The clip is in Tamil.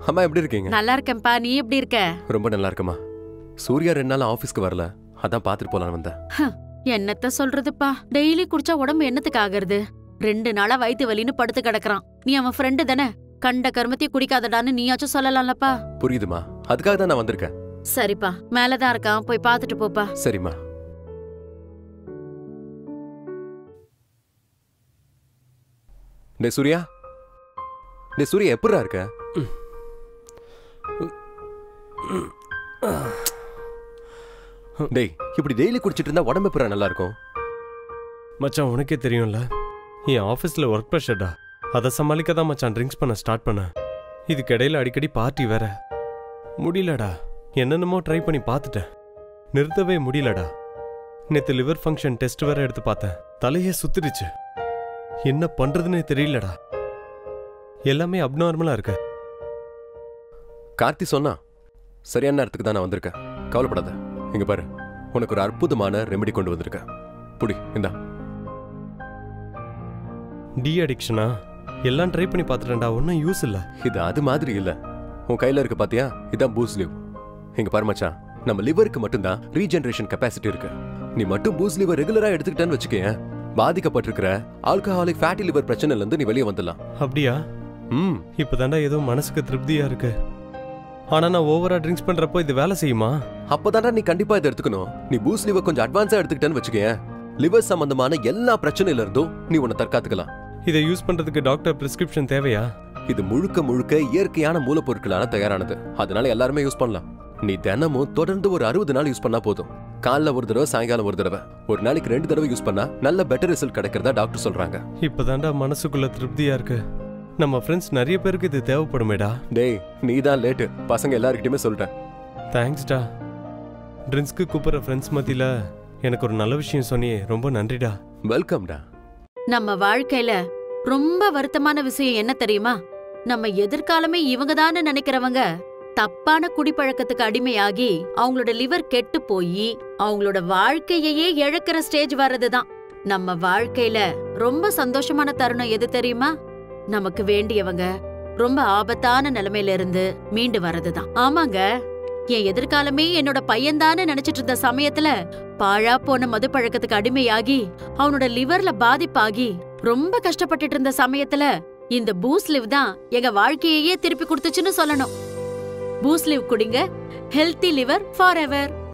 அம்மா எப்படி இருக்கீங்க நல்லா இருக்கேன்ப்பா நீ எப்படி இருக்க ரொம்ப நல்லா இருக்கம்மா சூர்யா ரெண்டு நாள் ஆபீஸ்க்கு வரல அதான் பாத்துட்டு போலான்னு வந்தேன் என்னத்த சொல்றதுப்பா டெய்லி குடிச்சா உடம்பு என்னத்துக்கு ஆகுறது ரெண்டு நாளா வயித்து வலின்னு படுத்து கிடக்குறான் நீ அவன் ஃப்ரெண்டு தானே கண்ட கருமத்தையும் குடிக்காதடான்னு நீயாச்சும் சொல்லலாம்லப்பா புரியுதுமா அதுக்காக தான் நான் வந்திருக்கேன் சரிப்பா மேலதான் இருக்கான் போய் பாத்துட்டு போப்பா சரிம்மா டே சூர்யா டே சூர்யா எப்படிடா இருக்க டேய் இப்படி டெய்லி குடிச்சிட்டு இருந்தா உடம்பு எப்படா நல்லா இருக்கும் மச்சான் உனக்கே தெரியும்ல என் ஆஃபீஸில் ஒர்க் ப்ரெஷர்டா அதை சமாளிக்க தான் மச்சான் ட்ரிங்க்ஸ் பண்ண ஸ்டார்ட் பண்ணேன் இதுக்கிடையில் அடிக்கடி பார்ட்டி வேற முடியலடா என்னென்னமோ ட்ரை பண்ணி பார்த்துட்டேன் நிறுத்தவே முடியலடா நேற்று லிவர் ஃபங்க்ஷன் டெஸ்ட் வேற எடுத்து பார்த்தேன் தலையே சுத்திடுச்சு என்ன பண்றதுன்னே தெரியலடா எல்லாமே அப்நார்மலா இருக்கு கார்த்தி சொன்னா சரியான நேரத்துக்கு தான் நான் வந்திருக்கேன் கவலைப்படாத இங்க பாரு உனக்கு ஒரு அற்புதமான ரெமெடி கொண்டு வந்திருக்கேன் புடி இந்தா டி அடிக்ஷனா எல்லாம் ட்ரை பண்ணி பார்த்துட்டேன்டா ஒன்றும் யூஸ் இல்லை இது அது மாதிரி இல்ல உன் கையில இருக்கு பாத்தியா இதான் பூஸ் லிவ் இங்க பாரு மச்சான் நம்ம லிவருக்கு மட்டும்தான் ரீஜெனரேஷன் கெப்பாசிட்டி இருக்கு நீ மட்டும் பூஸ் லிவர் ரெகுலரா எடுத்துக்கிட்டேன்னு வச்சுக்கேன் பாதிக்கப்பட்டிருக்கிற ஆல்கஹாலிக் ஃபேட்டி லிவர் பிரச்சனைல இருந்து நீ வெளியே வந்துடலாம் அப்படியா ம் இப்போதாண்டா ஏதோ மனசுக்கு திருப்தியா இருக்கு ஆனா நான் ஓவரா ட்ரிங்க்ஸ் பண்றப்போ இது வேலை செய்யுமா அப்பதான்டா நீ கண்டிப்பா இதை எடுத்துக்கணும் நீ பூஸ் லிவர் கொஞ்சம் அட்வான்ஸா எடுத்துக்கிட்டேன்னு வச்சுக்கேன் லிவர் சம்பந்தமான எல்லா பிரச்சனையில இருந்தும் நீ உன்னை தற்காத்துக்கலாம் இதை யூஸ் பண்றதுக்கு டாக்டர் பிரிஸ்கிரிப்ஷன் தேவையா இது முழுக்க முழுக்க இயற்கையான மூலப்பொருட்களால தயாரானது அதனால எல்லாருமே யூஸ் பண்ணலாம் நீ தினமும் தொடர்ந்து ஒரு அறுபது நாள் யூஸ் பண்ணா போதும் காலைல ஒரு தடவை சாயங்காலம் ஒரு தடவை ஒரு நாளைக்கு ரெண்டு தடவை யூஸ் பண்ணா நல்ல பெட்டர் ரிசல்ட் கிடைக்கிறதா டாக்டர் சொல்றாங்க இப்போதாண்டா மனசுக்குள்ள திருப்தியா இருக்கு நம்ம ஃப்ரெண்ட்ஸ் நிறைய பேருக்கு இது தேவைப்படுமேடா டேய் நீ தான் லேட்டு பசங்க எல்லார்கிட்டயுமே சொல்லிட்டேன் தேங்க்ஸ்டா ட்ரிங்க்ஸ்க்கு கூப்பிட்ற ஃப்ரெண்ட்ஸ் மத்தியில எனக்கு ஒரு நல்ல விஷயம் சொன்னியே ரொம்ப நன்றிடா வெல்கம்டா நம்ம வாழ்க்கையில ரொம்ப வருத்தமான விஷயம் என்ன தெரியுமா நம்ம எதிர்காலமே இவங்க நினைக்கிறவங்க தப்பான குடிப்பழக்கத்துக்கு அடிமையாகி அவங்களோட லிவர் கெட்டு போய் அவங்களோட வாழ்க்கையையே இழக்கிற ஸ்டேஜ் வர்றதுதான் நம்ம வாழ்க்கையில ரொம்ப சந்தோஷமான தருணம் எது தெரியுமா நமக்கு வேண்டியவங்க ரொம்ப ஆபத்தான நிலைமையில இருந்து மீண்டு வர்றதுதான் ஆமாங்க என் எதிர்காலமே என்னோட பையன்தான்னு நினைச்சிட்டு இருந்த சமயத்துல பாழா போன மது பழக்கத்துக்கு அடிமையாகி அவனோட லிவர்ல பாதிப்பாகி ரொம்ப கஷ்டப்பட்டுட்டு இருந்த சமயத்துல இந்த பூஸ்லிவ் தான் எங்க வாழ்க்கையையே திருப்பி கொடுத்துச்சுன்னு சொல்லணும் பூஸ்லிவ் குடிங்க ஹெல்த்தி லிவர் ஃபார் எவர்